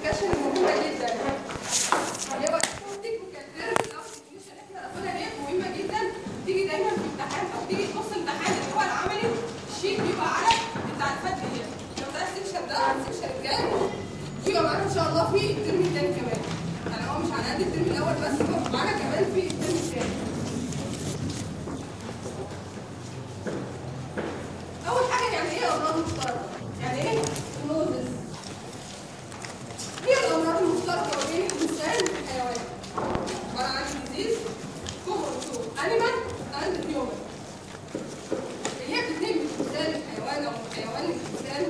الدسكشن المهمه جدا اللي هو التكنيكال تيرمز او الديفينيشن اللي احنا هناخدها ديت مهمه جدا تيجي دايما في امتحان او تيجي تبص امتحان اللي هو العملي الشيت بيبقى على التعريفات ديت لو ده السكشن ده السكشن الجاي يبقى معانا ان شاء الله في الترم الثاني كمان يعني هو مش على قد الترم الاول بس هو معانا كمان في الترم الثاني اول حاجه يعني ايه امراض مشتركه يعني ايه نوزز هي الامراض المشتركه ما بين الانسان والحيوان عباره عن ديزيز كومن تو انيمال اند هيومن اللي هي بتتنقل من الانسان للحيوان او من الحيوان للانسان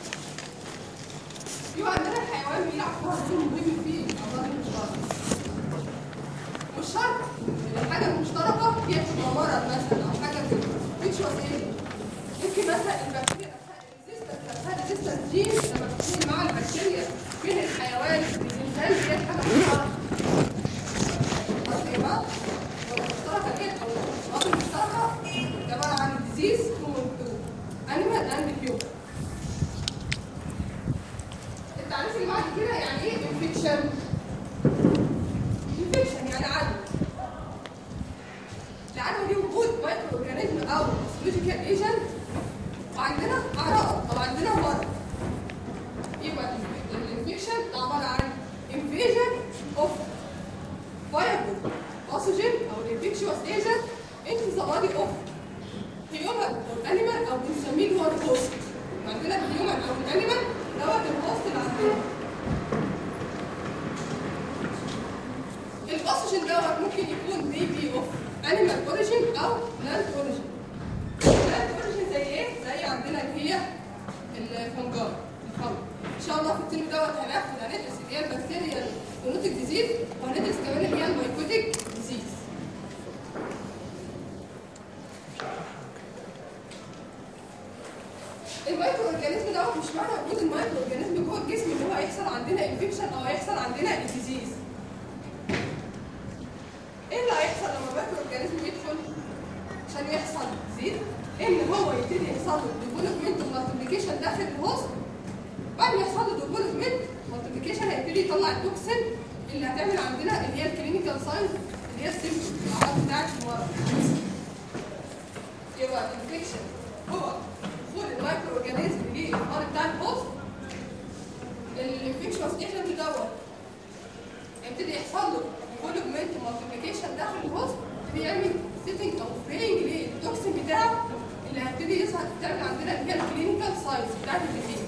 يبقى عندنا الحيوان بيلعب دور مهم في الامراض المشتركه مش شرط ان الحاجه المشتركه هي تبقى مرض مثلا او حاجه مش وسيله ممكن مثلا البكتيريا الريزيستنس نفسها الريزيستنس دي لما بتكون مع البكتيريا بين الحيوان والانسان هي حاجه مشتركه خلاص يا جماعه لو مشتركه كده او الامراض المشتركه دي عباره عن ديزيز كومن تو انيمال اند هيومن التعريف اللي بعد كده يعني ايه انفكشن انفكشن يعني عدوى العدوى دي وجود مايكرو اورجانيزم او بيولوجيكال ايجنت وعندنا اعراض او عندنا مرض يبقى الانفكشن عباره عن invasion of viable pathogen او infectious agent into the body of human or animal او بنسميه اللي هو الهوست عندنا الهيومن او الانيمال دوت الهوست اللي عندنا الباثوجين دوت ممكن يكون بيبي اوف انيمال اوريجين او بلانت اوريجين بلانت اوريجين زي ايه؟ زي عندنا اللي هي الفنجار الفنج ان شاء الله في الترم دوت هناخد هندرس اللي هي البكتيريا النوتيك ديزيز وهندرس كمان اللي هي المايكوتيك ديزيز المايكرو اورجانيزم دوت مش معنى وجود المايكرو اورجانيزم جوه الجسم ان هو هيحصل عندنا انفكشن او هيحصل عندنا الديزيز ايه اللي هيحصل لما المايكرو اورجانيزم يدخل عشان يحصل ديزيز ان هو يبتدي يحصل له ديفلوبمنت ومالتيبليكيشن داخل الهوست بعد ما يحصل له ديفلوبمنت مالتيبليكيشن هيبتدي يطلع التوكسين اللي هتعمل عندنا اللي هي الكلينيكال ساينز اللي هي السيمبتوم الاعراض بتاعت المرض يبقى الانفكشن هو دخول المايكرو اورجانيزم للمرض بتاع الهوست الانفكشوس ايجنت دوت يبتدي يحصل له ديفلوبمنت ومالتيبليكيشن داخل الهوست يبتدي يعمل سيتنج او فرينج للتوكسين بتاعه اللي هتبتدي يظهر تعمل عندنا اللي هي الكلينيكال ساينز بتاعت الديزيز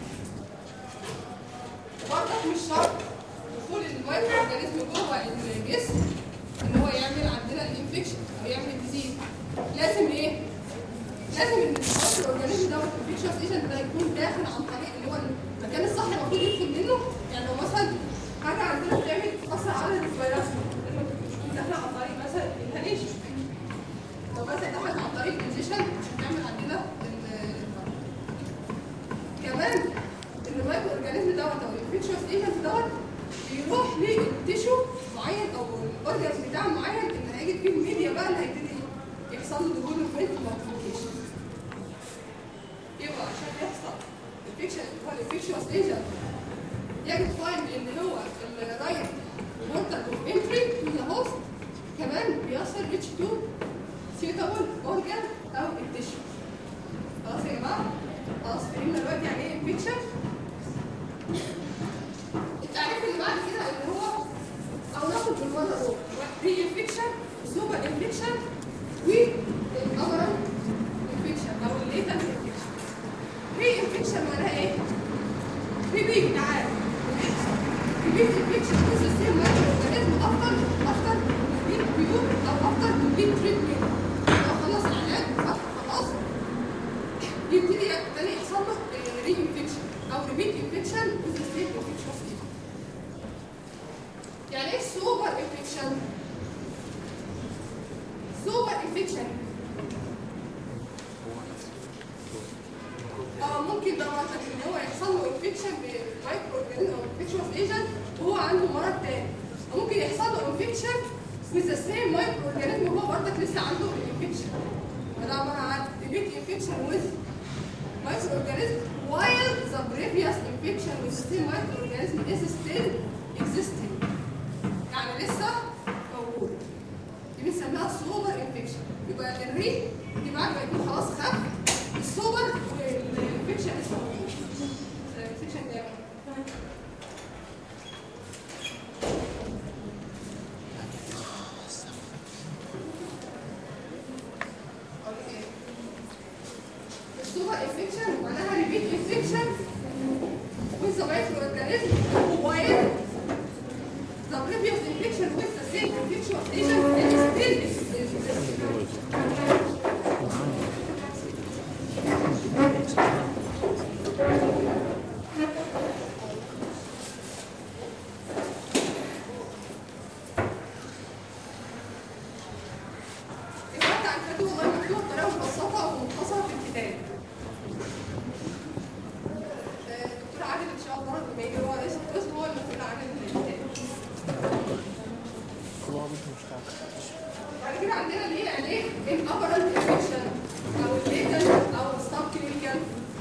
برضك مش شرط دخول المايكرو اورجانيزم جوه الجسم ان هو يعمل عندنا الانفكشن او يعمل ديزيز لازم ايه؟ لازم ان المايكرو اورجانيزم دوت الانفكشن ايجنت ده يكون داخل عن طريق اللي هو المكان الصح المفروض يدخل منه يعني لو مثلا حاجه عندنا بتعمل تاثر على الفيروس لما تكون داخله عن طريق مثلا الانهاليشن لو مثلا دخلت عن طريق الانجيشن عشان تعمل عندنا ال- كمان ان المايكرو اورجانيزم دوت او الانفكشن ايجنت دوت بيروح للتيشو معين او الاورجانز بتاع معين اللي هيجي فيه الميديا بقى اللي هيبتدي يحصل له ديفلوبمنت مالتيبليكيشن يبقى عشان يحصل الانفكشن هو الانفكشوس ايجنت يجب فايند ان هو الرايت بورتال اوف انتري تو ذا هوست كمان بيصل ريتش تو سيوتابل اورجان او التيشو خلاص يا جماعه خلاص فهمنا دلوقتي يعني ايه انفكشن التعريف اللي بعد كده اللي هو او ناخد بالمره الاولى ري انفكشن سوبر انفكشن والامرال انفكشن او الليتال انفكشن ري انفكشن معناها ايه؟ ريبيت تعال ريبيت انفكشن از سيم مايكرو اورجانيزم افضل افضل كومبليت بيور او افضل كومبليت تريتمنت لو خلص العلاج خلاص يبتدي تاني يحصل له ري انفكشن او ريبيت انفكشن از سيم انفكشن يعني ايه سوبر انفكشن؟ سوبر انفكشن اه ممكن ده مثلا ان هو يحصل له انفكشن بمايكرو اورجانيزم او انفكشن ايجنت وهو عنده مرض تاني وممكن يحصل له انفكشن with the same مايكرو اورجانيزم وهو برضك لسه عنده الانفكشن فده عباره عن ريبيت انفكشن with microorganism while the previous infection with the same microorganism is still existing يعني لسه موجود دي بنسميها سوبر انفكشن يبقى الري دي بعد ما يكون خلاص خف السوبر والانفكشن لسه موجود الانفكشن ده السوبر انفكشن معناها ريبيت انفكشن with the microorganism while the previous infection with the same infectious agent is still existing. الوقت عن كده والله مكتوب بطريقه مبسطه ومختصره في الكتاب. آه، دكتور عادل ان شاء الله لما يجي هو رئيس القسم هو المسؤول عن الكتاب. بعد كده عندنا اللي هي عليه الابرنت انفكشن او الليتنت او السب كلينيكال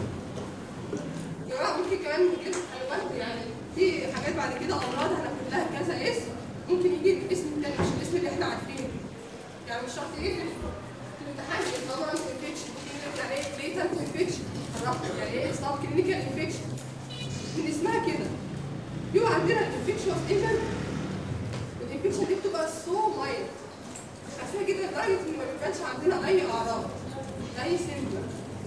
يا جماعه ممكن كمان نجيب حيوانات يعني في حاجات بعد كده امراض هناخد لها كذا اسم ممكن يجي الاسم التاني مش الاسم اللي احنا عارفينه يعني مش شرط ايه في في الامتحان الابرنت انفكشن يعني ايه ليتنت انفكشن يعني ايه سب كلينيكال انفكشن من اسمها كده يبقى عندنا الانفكشن ايجنت الانفكشن دي بتبقى سو مايلد خفيفه جدا لدرجه ان ما بيبانش عندنا اي اعراض اي سيمبتوم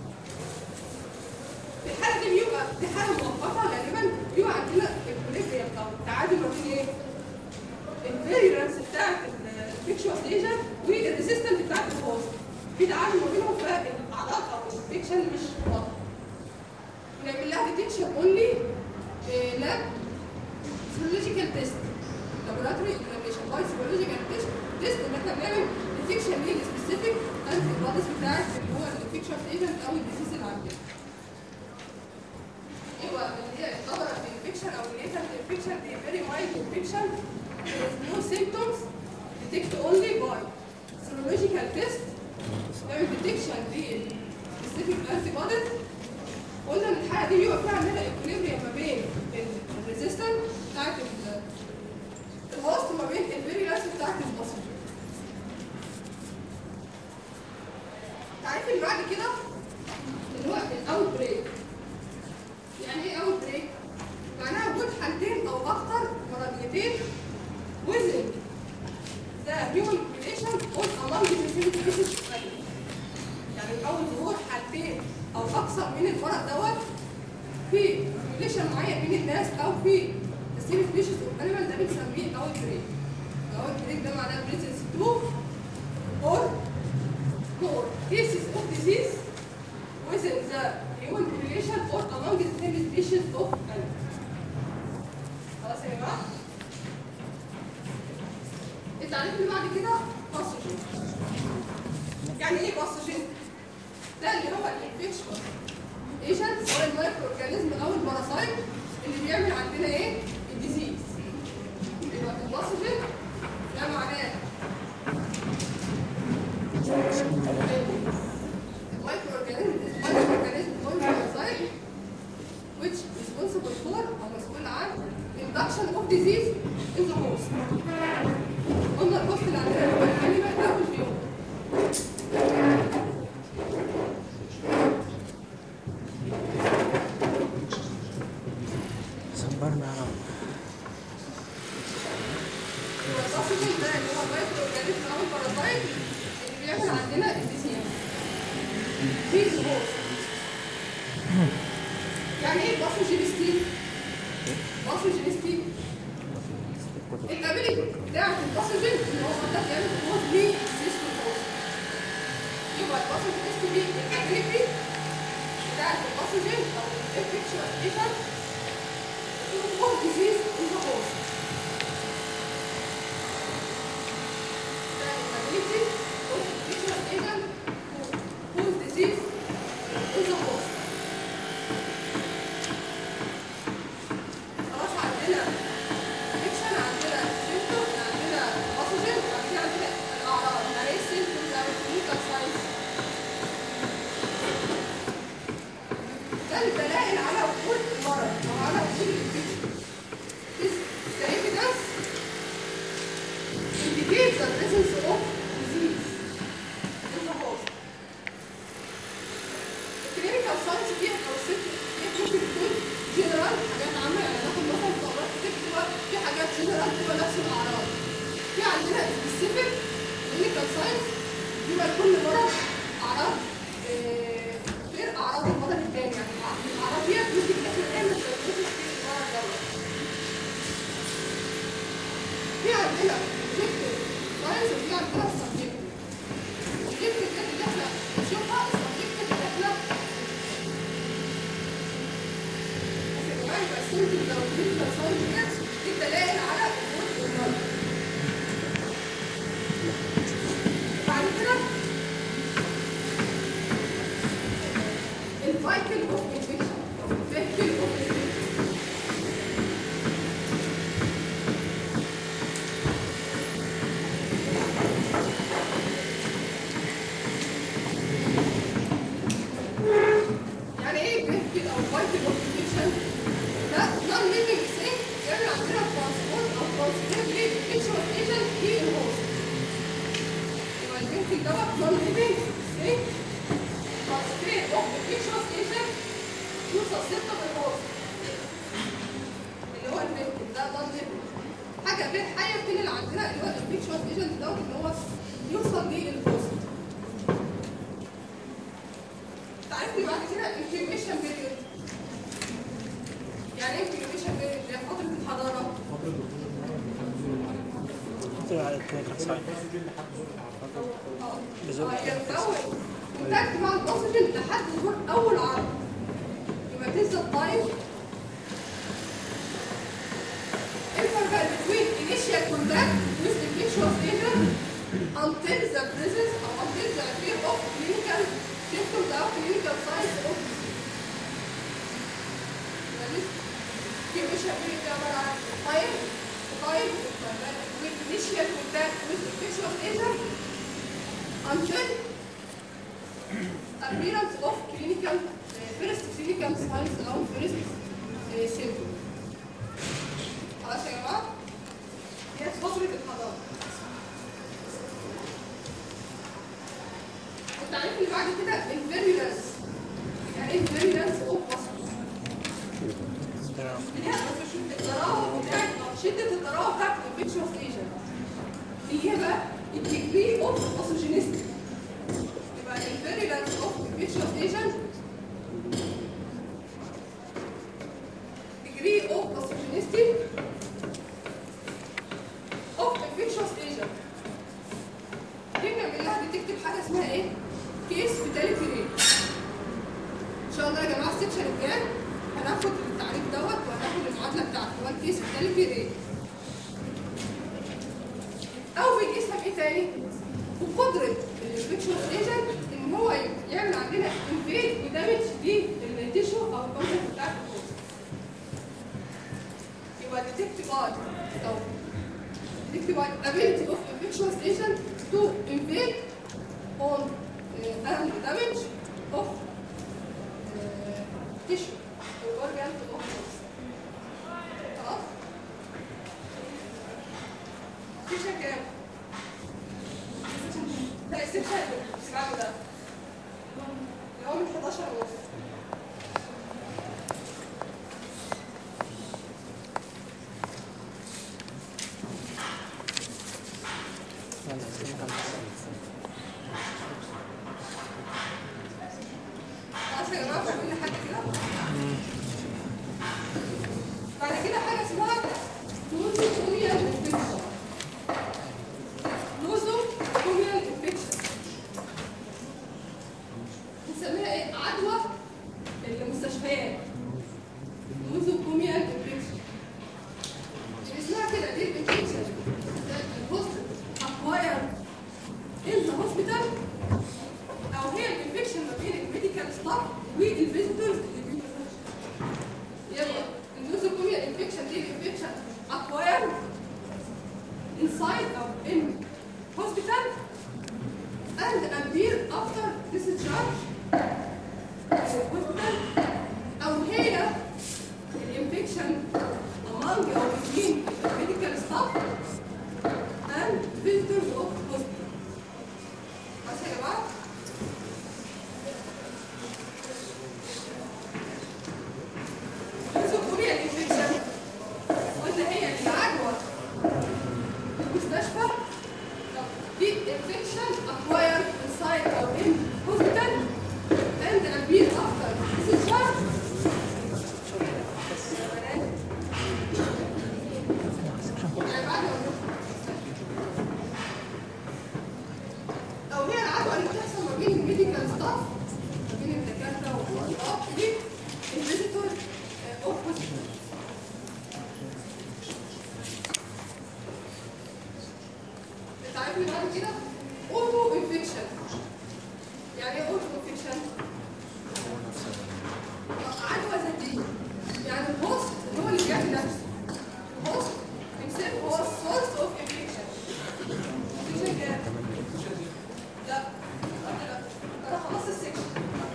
في الحاله دي بيبقى دي حاله مؤقته غالبا بيبقى عندنا الكوليبريم او التعادل ما بين ايه؟ الفيرنس بتاعت الانفكشوس ايجنت والريزيستنت بتاعت الهوست في تعادل ما بينهم فالاعراض او الانفكشن مش واضحه بنعمل لها ديتكشن اونلي لاب سيرولوجيكال تيست لابوراتوري اكزامينشن باي سيرولوجيكال تيست تيست ان احنا بنعمل ديتكشن للسبيسيفيك انتي بوديز بتاعت اللي هو الانفكشن ايجنت او الديزيز اللي عندنا يبقى اللي هي الخطر انفكشن او الليتنت انفكشن دي فيري مايلد انفكشن no symptoms detect only by serological test نعمل detection للسبيسيفيك انتي بوديز قلنا ان الحاله دي بيبقى فيها عندنا اكوليبريم ما بين الريزيستنت بتاعت ال- الهوست وما بين الفيريلانس بتاعت البصر تعريف اللي بعد كده اللي هو الاوت بريك يعني ايه اوت بريك؟ معناها وجود حالتين او اكتر مرضيتين within the human population or among the specific species of animals. يعني اول ظهور حالتين او اكثر من المرض دوت في population معين من الناس او في specific species of animal ده بنسميه اوت بريك. الاوت بريك ده معناه presence to or more cases of disease within the human population or among the same species of animals. خلاص يا جماعه؟ التعريف اللي بعد كده باثوجين. يعني ايه باثوجين؟ ده اللي هو الانفكشن ايجنت هو المايكرو اورجانيزم او الباراسايت اللي بيعمل عندنا ايه؟ الديزيز. يبقى الباثوجين ده معناه microorganism is microorganism or parasite which responsible for أو مسؤول عن induction of disease in the host. قلنا الهوست اللي عندنا هو الانيمال أو الهيومن. صبرنا على يبقى الباثوجين ده اللي هو المايكروورجانيزم أو الباراسايت اللي بيعمل عندنا الديزيز. في الهوست. يعني ايه باثوجينستي؟ باثوجينستي الابيليتي بتاعت الباثوجين ان هو قدر يعمل كوز لي سيستم كوز يبقى الباثوجينستي دي الابيليتي بتاعت الباثوجين او الانفكشن ايجنت to cause disease in the host. The ability of infectious agent to cause disease in the host. خلاص عندنا infection عندنا symptom عندنا pathogen بعد كده عندنا الأعراض يعني ايه symptoms أو clinical signs ده الدلائل على وجود المرض او على وجود الانفكشن عندنا objective science وفي عندنا subjective objective ده اللي احنا بنشوفها subjective اللي احنا بس يا جماعه يبقى السيمتوم لو clinical signs ديت دي دلائل على وجود المرض بعد كده الفايكل اوف انفكشن الفايكل اوف انفكشن يعني ايه فايكل او فايكل اوف انفكشن ده نون ليفنج ثينج يعمل عندنا ترانسبورت او ترانسفير لانفكشن ايجنت في الهوست يبقى الفايكل دوت نون ليفنج ثينج ترانسفير اوف انفكشن ايجنت تو سسبتبل هوست اللي هو الفايكل ده نون ليفنج حاجه غير حيه بتنقل عندنا اللي هو الانفكشن ايجنت دوت ان هو يوصل للهوست تعرفني بعد كده الانكيوبيشن بيريود يعني ايه انكيوبيشن بيريود اللي هي فتره الحضاره اه هي بتزود كونتاكت مع الاكسجين لحد ظهور اول عرض يبقى تنسى التايم interval between initial contact with infectious agent until the presence or until the appear of clinical symptoms or clinical signs of disease. يبقى دي incubation period دي عبارة عن time time with initial contact with infectious agent until appearance of clinical uh, first clinical signs or first uh, symptoms. خلاص يا جماعة؟ دي فترة الحضارة. التعريف اللي بعد كده الفيريلانس. يعني ايه الفيريلانس اوف اللي هي التراوح بتاعت شدة التراوح بتاعت الانفكشن ايجنت. اللي هي بقى الديجري اوف اوسوجينيستي. يبقى الفيريلانس اوف انفكشن ايجنت degree of pathogenicity of infectious agent. هنا بالله دي تكتب حاجه اسمها ايه؟ كيس فيتاليتي ريت. ان شاء الله يا جماعه السكشن الجاي هناخد التعريف دوت وهناخد المعادله بتاعته هو الكيس فيتاليتي ريت. او بيقيسها بايه تاني؟ بقدره الانفكشن ايجنت ان هو يعمل عندنا انفيد ودامج للتيشو او الكونتنت بتاعت الكوست. يبقى detect by أو detect by ability of infectious agent to invade on uh, and damage of uh, tissue or organ of host. خلاص؟ فيشة كام؟ لا السكشن اللي بعده ده اللي هو من 11 ونص خلاص يا جماعه فاهمين حاجه كده بعد كده حاجه اسمها نوزوكوميال انفكشن نوزوكوميال انفكشن بنسميها ايه عدوى المستشفيات نوزوكوميال انفكشن اسمها كده دي الانفكشن الهوست اكواير in the hospital او هي الانفكشن ما بين الميديكال ستاف والفيزيتورز اللي بيبقوا يلا النوزوكوميا انفكشن دي الانفكشن اكواير inside او in hospital and appear after discharge hospital او هي الانفكشن among او between medical staff and visitors of hospital بس يا جماعه النوزوكوميا الانفكشن قلنا هي العدوى المستشفى طب دي infection acquired inside or in hospital and appear after discharge التعريف اللي بعد كده اوتو انفكشن يعني ايه اوتو انفكشن؟ عدوى ذاتيه يعني الهوست هو اللي بيعمل نفسه الهوست himself هو السورس اوف انفكشن انفكشن كام؟ لا لا انا خلصت السكشن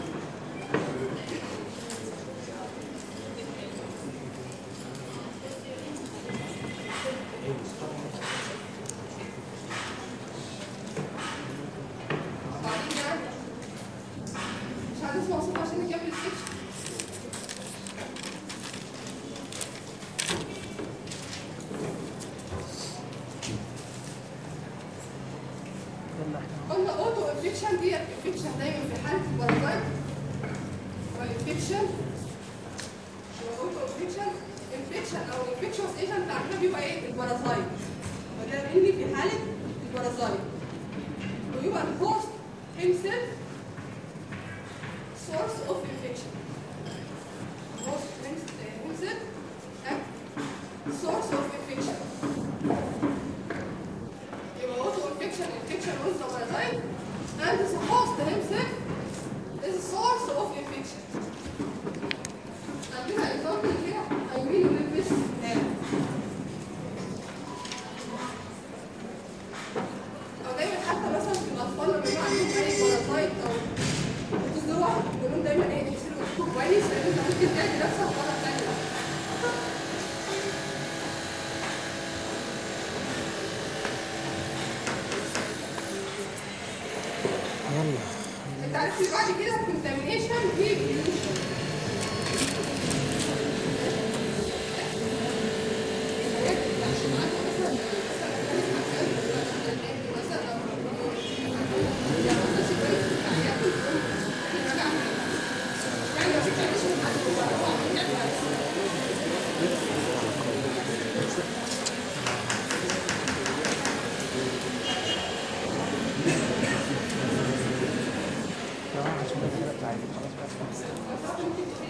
بعدين يعني مش هنسمع صوت عشان نكمل السكشن قلنا اوتو انفكشن دي انفكشن دايما في حاله البارازايت والانفكشن اوتو انفكشن انفكشن او انفكشوس ايجنت عندنا بيبقى ايه البارازايت وده mainly في حاله البارازايت ويبقى الهوست himself source of infection host himself act source of infection يبقى auto infection infection with the parasite and the host himself is a source of infection عندنا example here I will نلبس now او دايما حتى مثلا في الاطفال لما يبقى عندهم اي بارازايت او بتزرع بيقولون دايما ايه اغسلوا ايدكم كويس لان انت ممكن تعدي نفسك مره ثانيه يلا التعريف اللي بعد كده contamination pollution تمام عشان كده التعريف خلاص بقى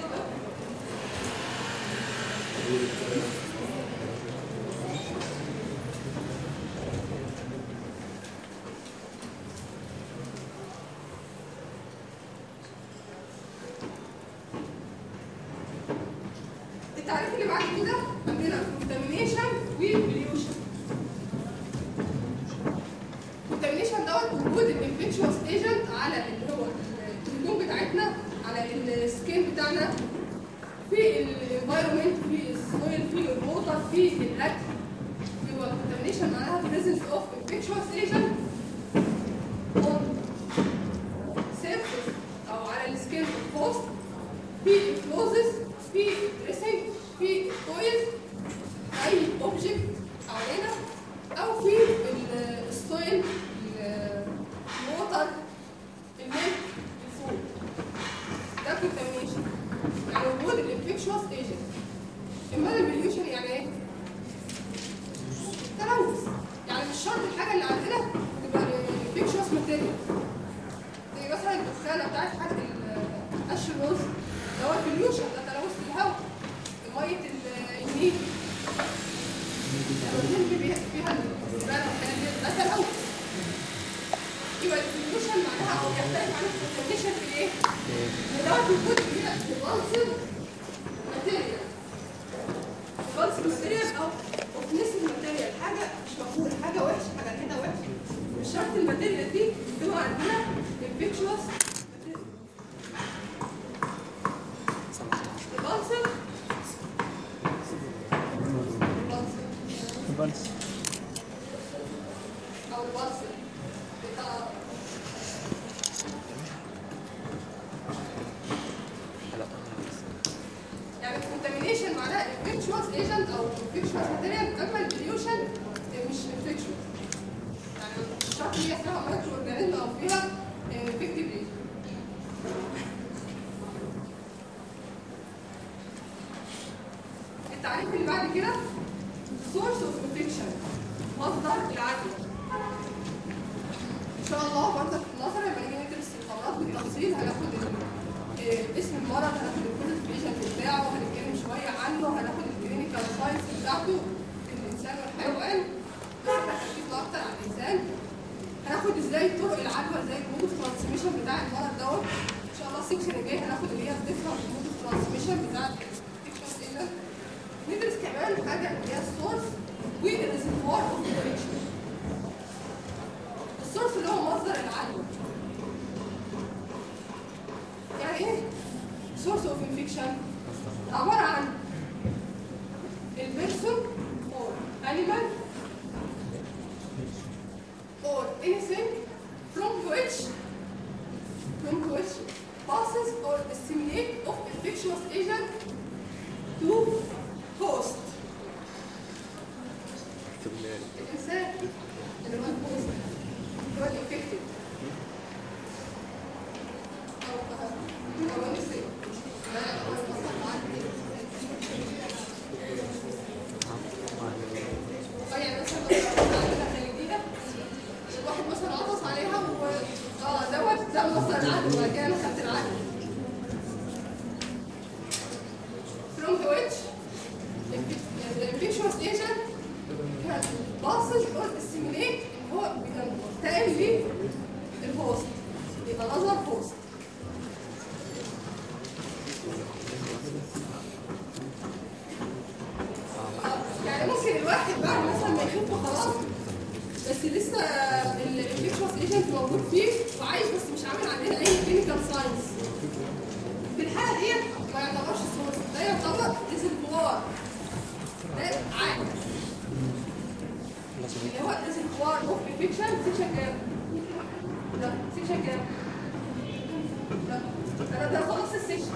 التعريف اللي بعد كده عندنا contamination وبليوشن contamination دوت وجود الانفكشوس ايجنت على اللي هو الهدوم بتاعتنا على السكين بتاعنا في الانفايرمنت في السويل في الووتر في الاكل يبقى contamination معناها presence of infectious agent on surface او على السكين البوست في الكلوزز في الدريسنج في التويز اي اوبجكت حوالينا او في ال- السويل ال- الووتر الميلك الفود ده كونتامينيشن يعني وجود الانفكشوس ايجنت اما البليوشن يعني ايه؟ تلوث يعني مش شرط الحاجه اللي عندنا تبقى الانفكشوس ماتيريال زي مثلا الدخانه بتاعت حد ال- قش الرز اللي هو البليوشن ده تلوث في الهواء ميه ال- النيل لما بنرمي بيها فيها الزباله والحاجات دي ده تلوث يبقى البليوشن معناها او يختلف عن الكونتاميشن في ايه؟ ان دوت وجود فيها العنصر ماتيريال العنصر ماتيريال او اوفنس الماتيريال حاجه مش مقبوله حاجه وحشه حاجه كده وحشه مش شرط الماتيريال دي تبقى عندنا انفكشوس العنصر العنصر البلس او العنصر بتاع يعني الكونتامينيشن معناها انفكشوس ايجنت او انفكشوس ماتيريال اما البليوشن مش انفكشوس يعني مش شرط هي فيها مايكرو اورجانيزم او فيها انفكتيف ايجنت التعريف اللي بعد كده source of infection مصدر العدوى ان شاء الله برضه في النظر لما نيجي ندرس الامراض بالتفصيل هناخد ال- آه، اسم المرض هناخد الكونسبيشن بتاعه هنتكلم شويه عنه هناخد الكلينيكال ساينس بتاعته في الانسان والحيوان بس احنا هنركز اكتر على الانسان هناخد ازاي طرق العدوى ازاي المود اوف ترانسميشن بتاع المرض دوت ان شاء الله السكشن الجاي هناخد اللي هي الديفرنت مود اوف ترانسميشن بتاع الانفكشن ايجنت ندرس كمان حاجه اللي هي السورس والريزرفوار اوف انفكشن السورس اللي هو مصدر العدوى يعني ايه source of infection عبارة عن البيرسون or animal or anything from which from which passes or disseminate of infectious agent to host الإنسان اللي هو الهوست اللي هو الانفكتد أو أو anything اه يعني مثلا لو عملنا حاجة جديدة الواحد مثلا عطس عليها و اه دوت ده مصدر العدل وبعد كده انا خدت العدل from the which the infectious agent can passes or disseminate هو بينتقل للهوست يبقى نظر هوست يعني ممكن الواحد بعد مثلا ما يشوفه خلاص بس لسه الانفكشوس ايجنت موجود فيه وعايش بس مش عامل عليه اي كلينيكال ساينس في الحاله ديت ما يعتبرش سورس ده يعتبر ريزرفوار ده عادي اللي هو الريزرفوار اوف انفكشن سيكشن كام؟ لا سيكشن كام؟ لا انا ده خلص السيكشن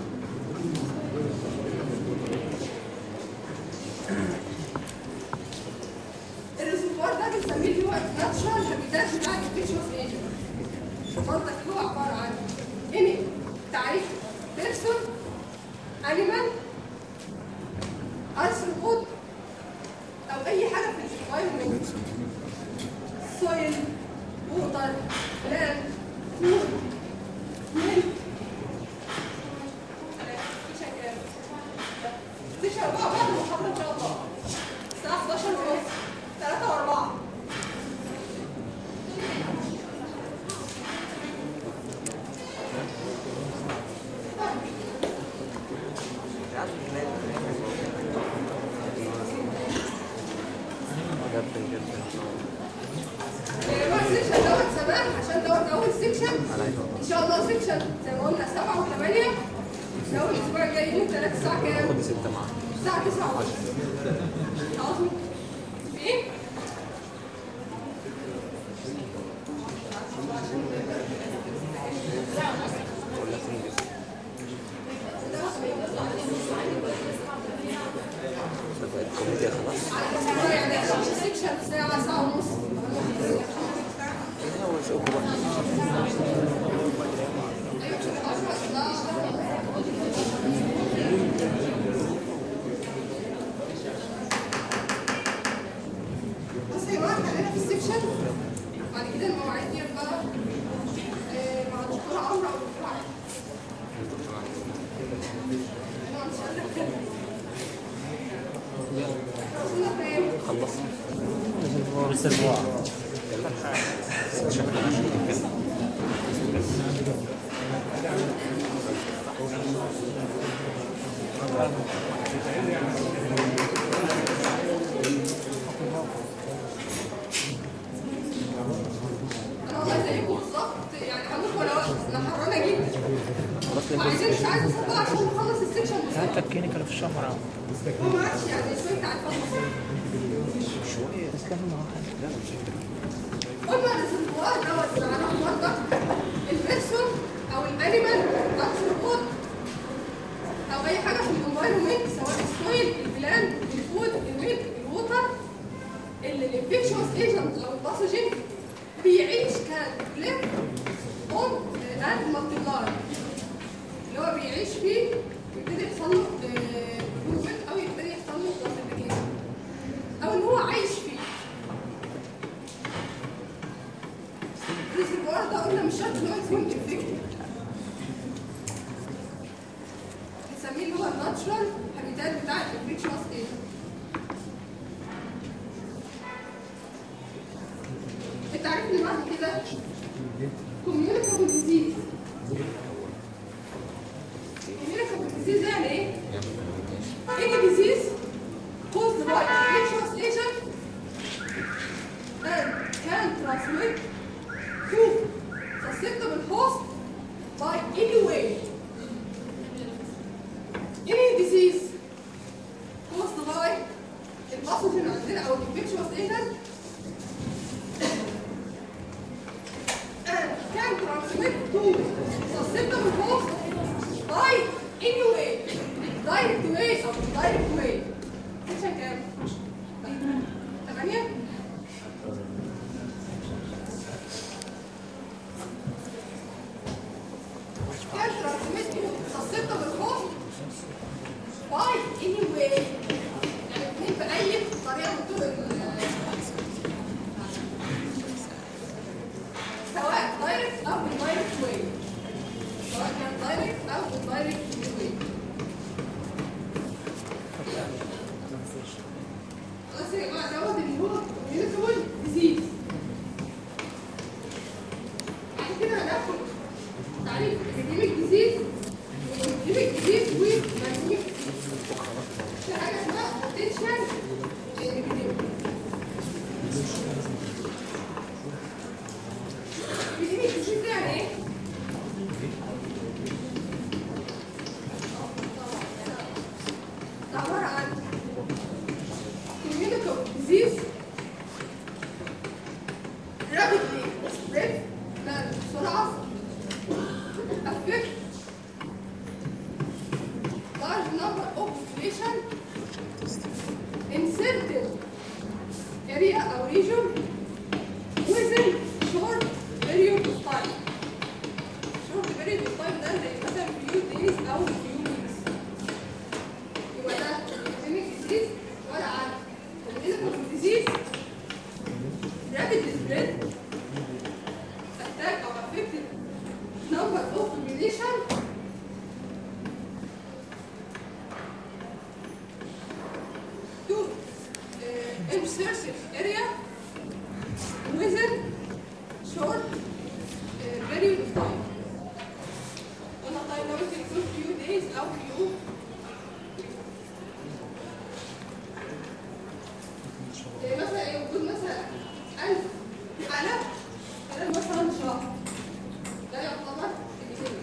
الريزرفوار ده بنسميه اللي هو ناتشرال هابيتات بتاع الانفكشوس ايجنت برضك هو عباره عن اني تعريف بيرسون انيمال ارثروبود او اي حاجه في الانفايرمنت سويل ووتر لاند فود ميلك تشرب بقى بعد المحاضره ان شاء الله الساعه 11 ونص 3 و4 هو السكشن دوت سماح عشان دوت اول سكشن ان شاء الله سكشن زي ما قلنا 7 و8 لو الاسبوع الجاي يوم 3 الساعه كام؟ خد ستة معاك الساعه 9 خلاص في ايه؟ ولا تنجز بقت كوميديا خلاص على حسب يعني اخر سكشن ساعه ساعه ونص هو شوفوا بقى ايوه عشان خلاص لا بص يا جماعه خلينا في السكشن بعد كده المواعيد دي بقى آه، مع الدكتوره عمرو او الدكتوره عمرو انا مش قادره كده وصلنا فين؟ خلصنا ريسيرفوار شكلنا عشان كده انا والله زيكم بالظبط يعني هموت ولا وقت انا حرانه جدا خلاص وعايزين مش عايزه اصدق عشان نخلص السكشن بسرعه حتى الكلينيكال في الشمر عم هو ما عادش يعني شويه عارفه شوية بس كان معاه حاجة لا مش كده قلنا الريزرفوار دوت معناه برضك البيرسون او الانيمال ارثروبود او اي حاجه في الانفايرمنت سواء السويل البلاند الفود الميلك الووتر الانفكشوس ايجنت او الباثوجين بيعيش كليب اون اند مالتيبلاي اللي هو بيعيش فيه ويبتدي يحصل له موفمنت او يبتدي يحصل له مالتيبليكيشن او ان هو عايش فيه الريزرفوار ده قلنا مش شرط ان هو يكون انفكتد بنسميه اللي هو الناتشرال هابيتات بتاع الانفكشوس ايجنت التعريف اللي بعد كده communicable disease communicable disease ده يعني ايه؟ any disease caused by infectious agent and can transmit to susceptible host by any way. Any disease caused by الباثوجين عندنا او الانفكشوس agent and can transmit to susceptible host by any way. Direct way او direct way. section كام؟ ثمانية؟ can transmit to susceptible host by any way. يعني الاثنين بأي طريقة من الطرق ال- سواء دايركت أو indirect way. سواء كان دايركت أو indirect way. خلاص يا جماعة دوت اللي هو communicable disease. بعد كده هناخد تعريف epidemic disease epidemic disease و pandemic disease. في حاجة اسمها potential epidemic. epidemic disease ده يعني ايه؟ ده عبارة عن communicable disease rapidly spread لا بسرعة affect large number of population in certain area or region within short period of time. Short period of time ده زي مثلا few days أو few weeks. يبقى ده epidemic disease ولا عن communicable disease rapidly spread attack or affected number of population to uh, inserted area within short uh, period of time. قلنا time ده ممكن يكون few days أو few يعني مثلا ايه وجود مثلا 1000 حالة خلال مثلا شهر ده يعتبر epidemic.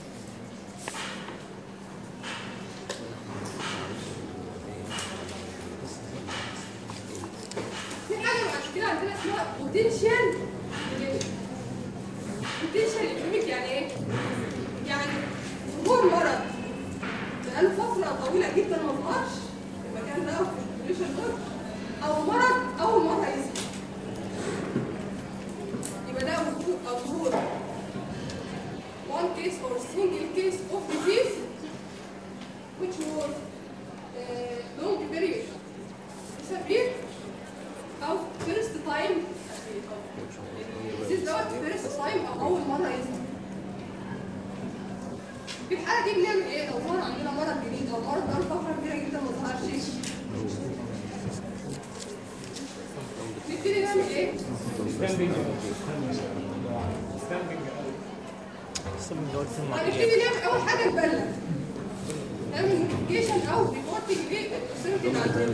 في حاجة بعد كده عندنا اسمها potential epidemic. potential epidemic يعني ايه؟ يعني ظهور مرض بقاله فترة طويلة جدا ما ظهرش في المكان ده أو في البوبيليشن دول أو مرض أول مرة يظهر يبقى ده وجود أو ظهور one case or single case of disease which was uh, long period disappear أو first time disease دوت first time أو أول مرة يظهر في الحالة دي بنعمل ايه؟ لو ظهر عندنا مرض جديد او مرض بقاله فترة كبيرة جدا ما ظهرش نبتدي نعمل ايه؟ لسه من دلوقتي ما هنبتدي نعمل اول حاجة نبلغ نعمل نوتيفيكيشن او ريبورتنج للفاسيلتي اللي عندنا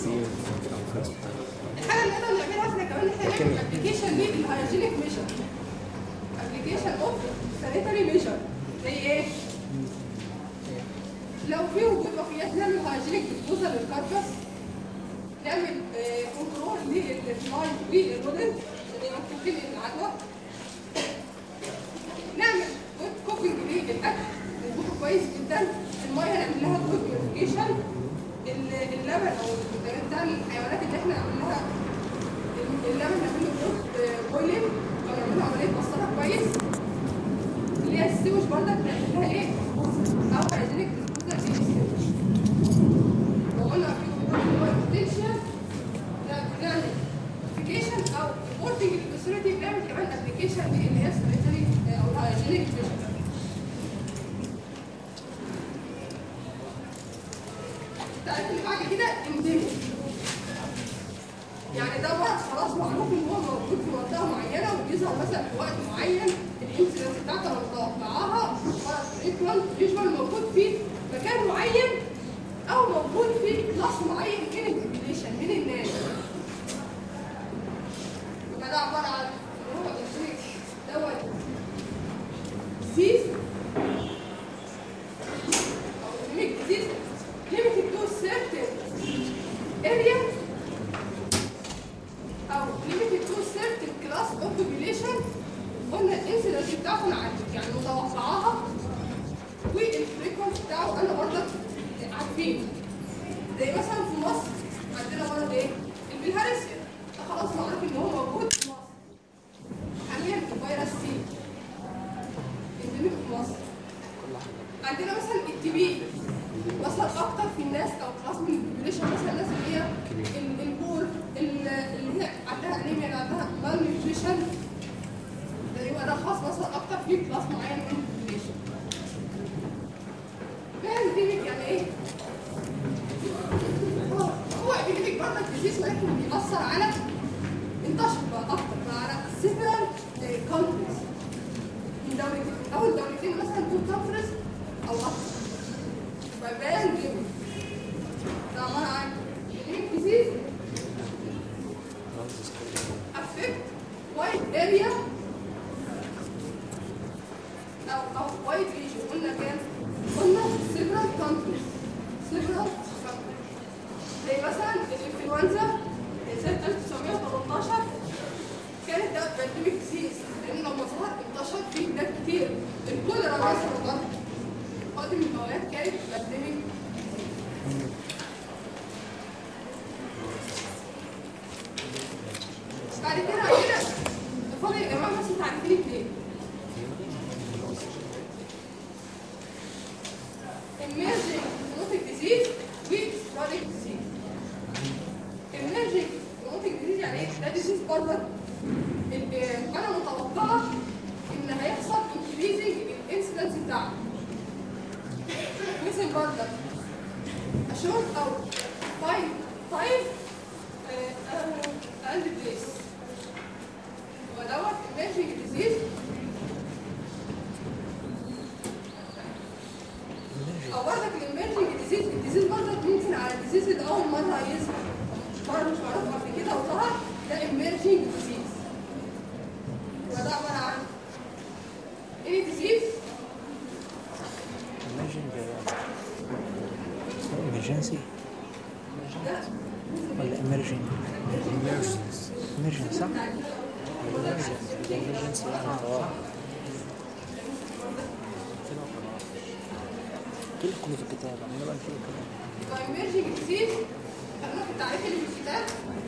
الحاجة اللي نقدر نعملها احنا كمان ان احنا نعمل ابلكيشن للهايجينيك ميجر ابلكيشن اوف سانيتري ميجر زي ايه؟ لو في وجود وفيات نعمل هايجينيك ديسبوزال للكاركس نعمل كنترول للفلاي والرودنت عشان يبقى ممكن العدوى نعمل جود كوكينج للاكل نظبطه كويس جدا الميه نعمل لها جود بيوريفيكيشن اللبن او المنتجات بتاع الحيوانات اللي احنا نعمل لها اللبن نعمل له جود بويلنج او نعمل له عمليه مسطره كويس اللي هي السيوش برضك نعمل لها ايه او هيدريك ديسبوزال دي السيوش لو قلنا في وجود اللي هو البوتنشال نعمل ابلكيشن او ريبورتنج للفاسيلتي بنعمل كمان ابلكيشن اللي هي السانيتري او الهايجينيك فيجن التعريف اللي بعد كده انديميك يعني ده مرض خلاص معروف ان هو موجود في منطقه معينه وبيظهر مثلا في وقت معين الانسيدنس بتاعته انا متوقعاها مرض فريكوانت يوجوال موجود في مكان معين او موجود في كلاس معين من البوبيليشن من الناس يبقى ده عباره عن هو الفريك دوت سيز او epidemic disease limited to certain area او limited to certain class of population قلنا الانسيدنس بتاعته انا عارف يعني متوقعاها والفريكونس بتاعه انا برضك عارفين زي مثلا في مصر عندنا مرض ايه؟ البلهارسيا ده خلاص معروف ان هو موجود في مصر حاليا فيروس سي انديميك في مصر عندنا مثلا التي بي مثلا اكتر في الناس او كلاس من البوبيليشن مثلا الناس اللي هي ال- البور ال- اللي هي عندها انيميا اللي عندها مال نيوتريشن ده يبقى ده خاص مثلا اكتر في كلاس معين من البوبيليشن فاهم ديميك يعني ايه؟ هو هو ابيديميك برضه ديزيز ولكن بيأثر على انتشر بقى اكتر بقى على سيفرال كونتريز من دولتين اول دولتين مثلا تو كونتريز او اكتر فبان ديميك ده عباره عن ابيديميك ديزيز affect wide area او او wide region قلنا كام؟ قلنا several countries several countries زي مثلا الانفلونزا سنة 1913 كانت ده بانديميك ديزيز لان لما ظهر انتشر في بلاد كتير الكوليرا مثلا برضه وقت من الاوقات كانت بانديميك بعد كده عندنا فاضل يا جماعه بس تعريفين اتنين emerging zoonotic disease وchronic disease emerging zoonotic disease يعني ايه؟ ده disease برضه ال- آه، انا متوقعه ان هيحصل increasing الانسيدنس بتاعه مثل برضه a short او five five and place ودوت emerging disease او برضك الاميرجنج ديزيز الديزيز برضك ممكن على الديزيز اللي اول مره يظهر مره مش معروف قبل كده وظهر ده اميرجنج ديزيز وده عباره عن ايه ديزيز emergency ده ولا emerging emergency صح؟ emergency اه كلكم في الكتاب عمالة بقى نشوف الكتاب emerging disease خلينا في التعريف اللي في الكتاب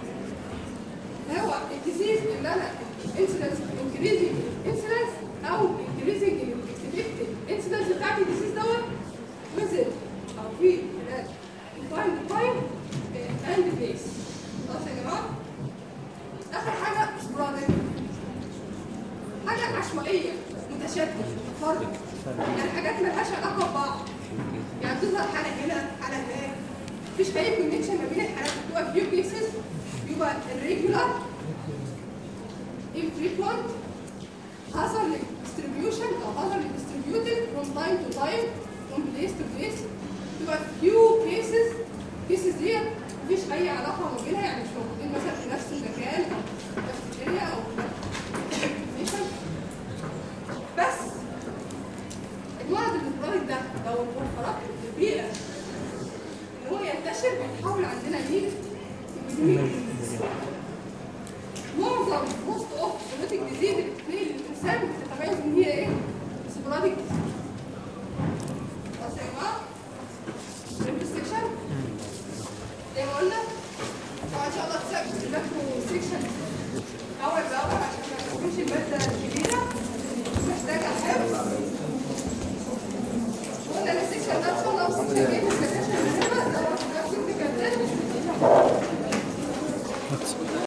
هو الديزيز اللي انا incidence increasing incidence او increasing expected incidence بتاعت الديزيز دوت within او في defined time uh, and place خلاص يا جماعه اخر حاجه sporadic حاجه عشوائيه متشابهه فرد يعني حاجات مالهاش علاقه ببعض يعني تظهر حاله هنا حاله هناك مفيش اي كونكشن ما بين الحالات بتبقى فيو كيسز يبقى الريجولار infrequent hazard distribution او hazard distributed from time to time from place to place يبقى few cases cases دي مفيش اي علاقه ما بينها يعني مش موجودين مثلا في نفس المكان او في نفس الاريا او في نفس الlocation. بس المرض الانفرادي ده لو توفرت البيئه ان هو ينتشر بيتحول عندنا ليه؟ epidemic. معظم موست اوف سيروتيك ديزيز اللي بتتنقل للانسان بتتميز ان هي ايه؟ سيبراتيك خلاص يا جماعه؟ السكشن زي ما قلنا طبعا ان شاء الله تسجل لكم سكشن اول باول عشان ما تكونش الماده كبيره محتاجه حفظ قلنا السكشن ده ان شاء الله سكشن